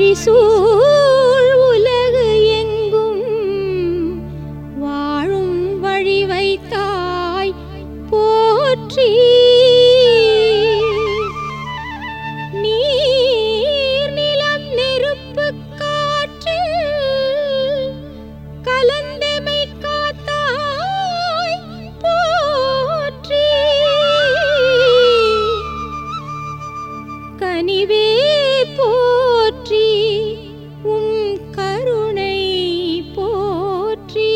ஆழிசூழ் உலகு எங்கும் வாழும் வழி வைத்தாய் போற்றி நீர் நிலம் நெருப்பு காற்று கலந்தமை காத்தாய் போற்றி கனிவே போற்றி உம் கருணை போற்றி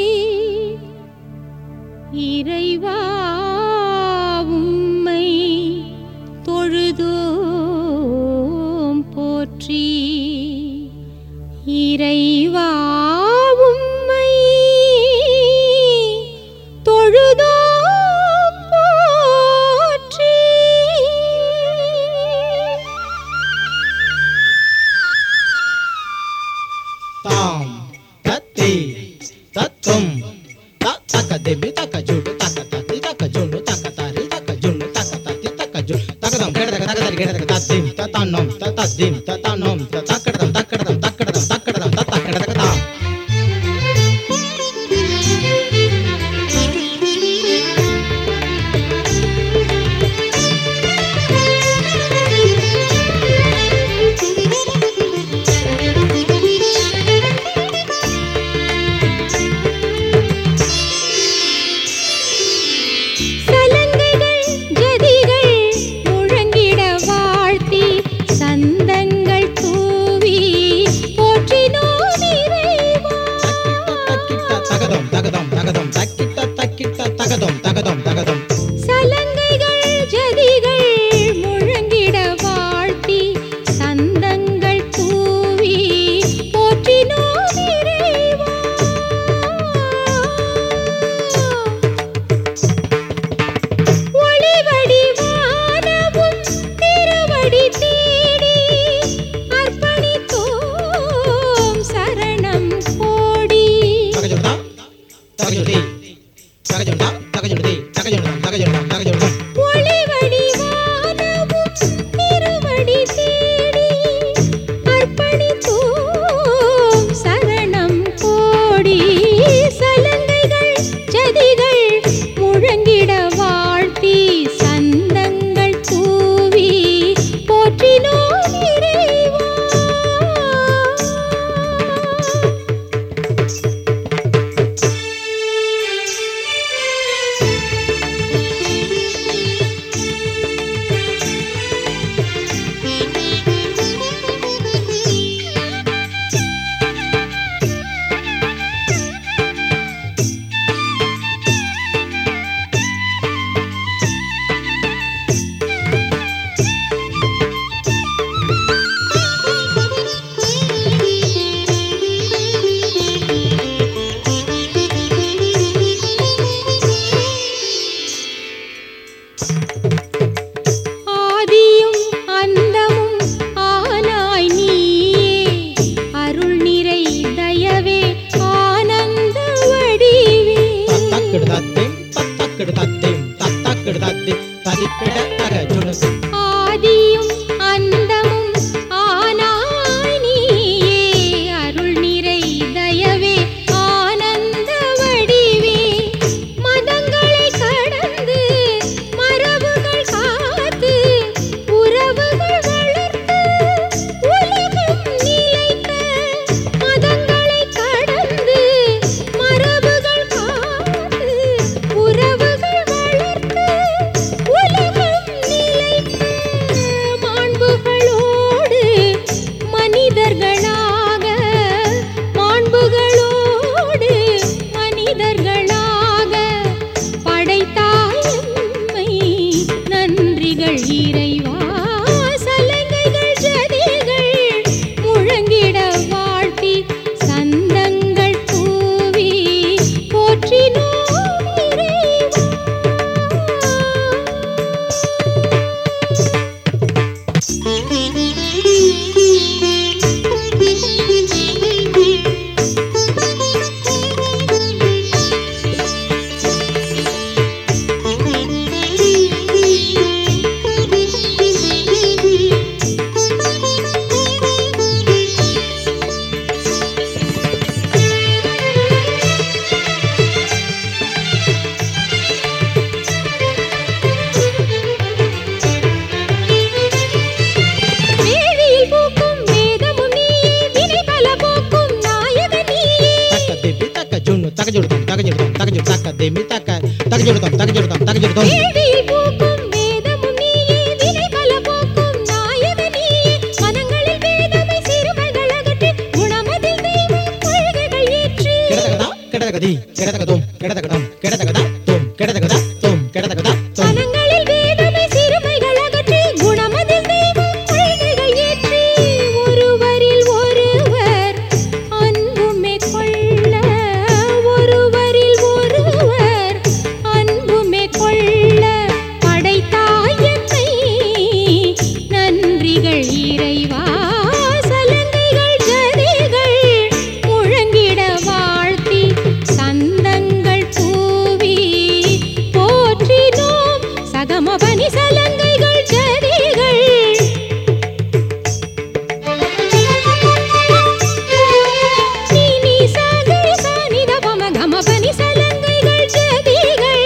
இறைவா உம்மை தொழுதோம் போற்றி இறைவா உம்மை தொழுதோம் போற்றி தாம் தத்தி தத்தும் த தக்க திபி தக்க ஜுடு தக்க தத்தி தக்க ஜுடு தக்க தாரி தக்க ஜுடு தக்க தத்தி தக்க ஜு தக்கதம் கேடதக தக்கதரி கேடதக தத்திம் தத்தானோம் தத்தத்திம் தத்தானோம் தக்கடதம் தக்கடதம் தக்கடதம் தக்கடதம் தத்தக்கடதக தாம் சலங்கைகள் ஜதிகள் முழங்கிட வாழ்த்தி சந்தங்கள் தூவி போற்றினோம் இறைவா தக்கிட்ட தகதம் தகதம் தகதம் தக்கிட்ட தக்கிட்ட தகதம் தகதம் தகதம் சலங்கைகள் ஜதிகள் முழங்கிட வாழ்த்தி சந்தங்கள் தூவி போற்றினோம் இறைவா ஒளிவடி வானமும் திருவடி தேடி அர்ப்பணித்தோம் சரணம் கோடி தகஜுடா தகஜுடி தகஜுடா தகஜுடி தகஜுடா தகஜுடா தகஜுடா ஒளிவடி வானமும் திருவடி தேடி அர்ப்பணித்தோம் சரணம் கோடி சலங்கைகள் ஜதிகள் முழங்கிட வாழ்த்தி சந்தங்கள் தூவி போற்றி தகஜுடுதம் தகஜுடுதம் தகஜுடுதம் வேள்வியில் பூக்கும் வேதமும் நீயே வினை பல போக்கும் நாயகன் நீயே மனங்களில் வேதமை சிறுமைகள் அகற்றி குணமதில் தெய்வம் கொள்கைகள் ஏற்றி கிடதகதா கிடதகதி கிடதகதோம் கிடதகதம் கிடதகதா தோம் கிடதகதா தோம் கிடதகதா தோம் மனங்களில் வேதமை சிறுமைகள் அகற்றி குணமதில் தெய்வம் கொள்கைகள் ஏற்றி ஒருவரில் ஒருவர் அன்புமே கொள்ள ஒருவரில் ஒருவர் அன்புமே கொள்ள படைத்தாய் என்னை நன்றிகள் இறைவா சலங்கைகள் ஜதிகள் முழங்கிட வாழ்த்தி சந்தங்கள் பூவி போற்றினோம் சகமபனி சலங்கைகள் ஜதிகள் நீ நீ சாகரி சானித பம கமபனி சலங்கைகள் ஜதிகள்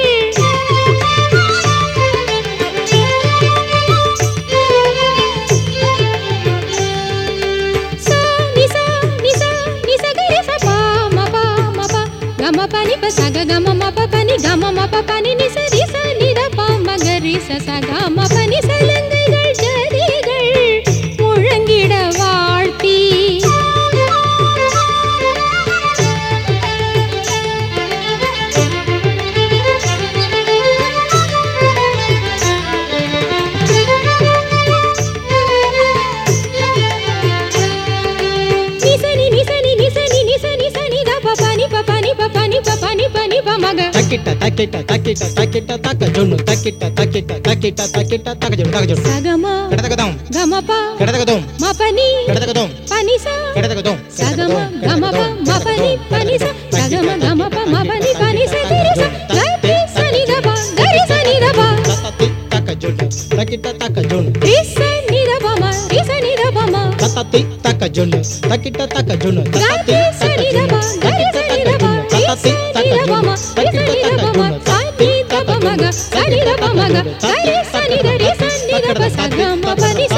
சா நி சா நி சா நி ச க ரி ச ப ம ப ம ப க ம ப நி ப ச க க ம ம ப ப நி க ம ம ப ப நி நி ச ரி ச நி த ப ம க ரி ச ச க ம ப நி சலங்கைகள் ஜதிகள் முழங்கிட வாழ்த்தி நிசனி நிசனி நிசனி நிசனி சனி த ப ப நி ப ப நி ப ப நி ப ப நி ப நி ப ம க தக்கிட்ட தக்கிட்ட தக்கிட்ட தக்கிட்ட தக்கஜுன்னு தக்கிட்ட தக்கிட்ட தக்கிட்ட தக்கிட்ட தகஜுடு தகஜுடு சகம கிடதகதம் கமப கிடதகதோம் மபனி கிடதகதோம் பனிசா கிடதகதோம் சகம கமப மபனி பனிசா சகம கமப மபனி பனிசா திரிசா கரி சனிதப கரி சனிதப தத்தத்தி தக்கஜுன்னு தக்கிட்ட தக்கஜுன்னு ரிச நிதபம ரிச நிதபம தத்தத்தி தக்கஜுன்னு தக்கிட்ட தக்கஜுன்னு தத்தத்தி கரி சனிதப தக்கஜுன்னு கரி தக்கிட்ட சனிதப தக்கஜுன்னு ரிச தத்தத்தி நிதபம தக்கஜுன்னு சனி தபமக சனி தபமக கரி சனிதரி சனிதப சகம பனிச